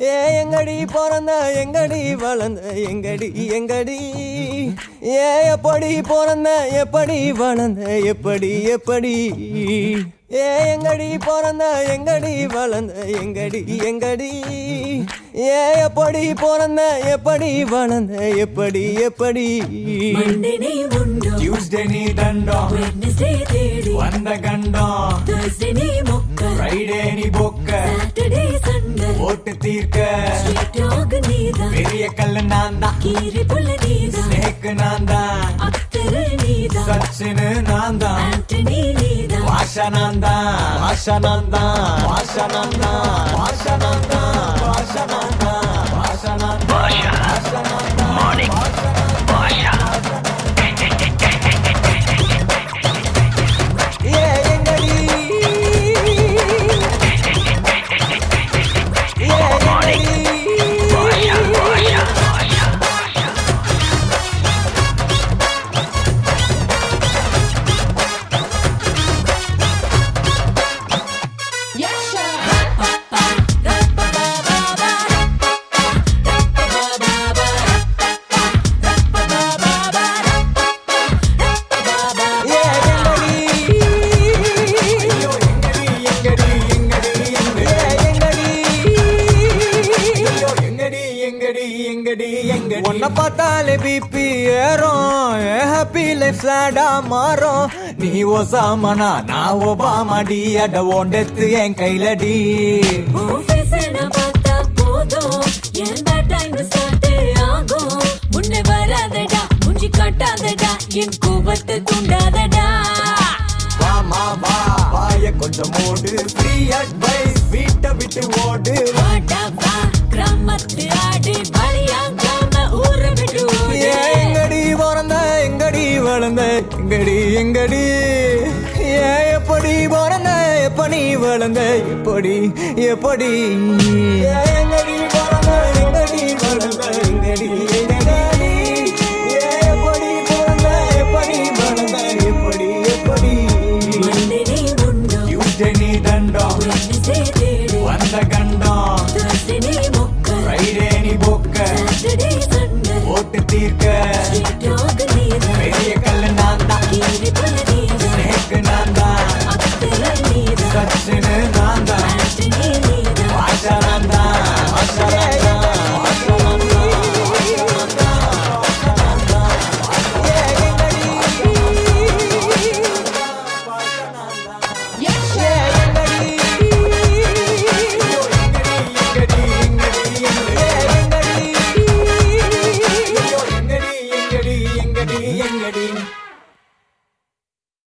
ஏ எங்கடி பிறந்த எங்கடி வளர்ந்த எங்கடி எங்கடி ஏ எப்படி பிறந்த எப்படி வளர்ந்த எப்படி எப்படி ஏ எங்கடி பிறந்த எங்கடி வளர்ந்த எங்கடி எங்கடி ஏ எப்படி பிறந்த எப்படி வளர்ந்த எப்படி எப்படி Monday நீ உண்டோ டியூஸ்டே நீ தண்டம் Wednesday தேடி வந்த கண்டம் Thursday நீ மொக்க ஃப்ரைடே நீ பொக்க Saturday Sunday ஓட்டு தீர்க்க Street dog நீதான் பெரிய கல்லு நான் தான் கீரி புள்ள நீதான் ஸ்னேக்கு நான் தான் அத்தரு நீதான் சச்சினு நான் தான் ஆண்டனி நீதான் வாஷா நான் தான் வாஷா நான் தான் வாஷா நான் தான் வாஷா நான் தான் வாஷா நான் தான் வாஷா நான் தான் வாஷா நான் தான் ஏ எங்கடி ஏ எங்கடி ஏ எங்கடி ஐயோ எங்கடி எங்கடி எங்கடி எங்கடி ஏ எங்கடி ஐயோ எங்கடி எங்கடி எங்கடி எங்கடி உன்னை பார்த்தாலே பிபி ஏறும் ஹாப்பி லைஃப் ஸ்லாடா மாறும் நீ ஒசாமனா நான் ஒபாமாடி அட ஓண்டெத்து என் கைலடி உன் face அ நான் பார்த்தா போதும் என் bad time start ஆகும். முன்னே வராதடா மூஞ்சி காட்டாதடா என் கோபத்தை தூண்டாதடா வாமா வா வாய கொஞ்சம் மூடு ஃப்ரீ அட்வைஸ் வீட்டை விட்டு ஓடு வாடா வா கிராமத்து ஆடு பலியாகாம ஊரை விட்டு ஓடு ஏ எங்கடி பிறந்த எங்கடி வளர்ந்த எங்கடி எங்கடி ஏ எப்படி பிறந்த எப்படி வளர்ந்த எப்படி எப்படி ஏ எங்கடி பிறந்த எங்கடி வளர்ந்த எங்கடி எங்கடி ஏ எப்படி பிறந்த எப்படி வளர்ந்த எப்படி எப்படி Monday நீ உண்டோ டியூஸ்டே நீ தண்டம் Wednesday தேடு வந்த கண்டம் Thursday நீ மொக்க ஃப்ரைடே நீ பொக்க Saturday Sunday ஓட்டு தீர்க்க Street dog நீதான் பெரிய கல்லு நான் தான் கீரி புள்ள நீதான் ஸ்னேக்கு நான் தான் அத்தரு நீதான் சச்சினு நான் தான் ஆண்டனி நீதான் வாஷா நான் தான் வாஷா நான்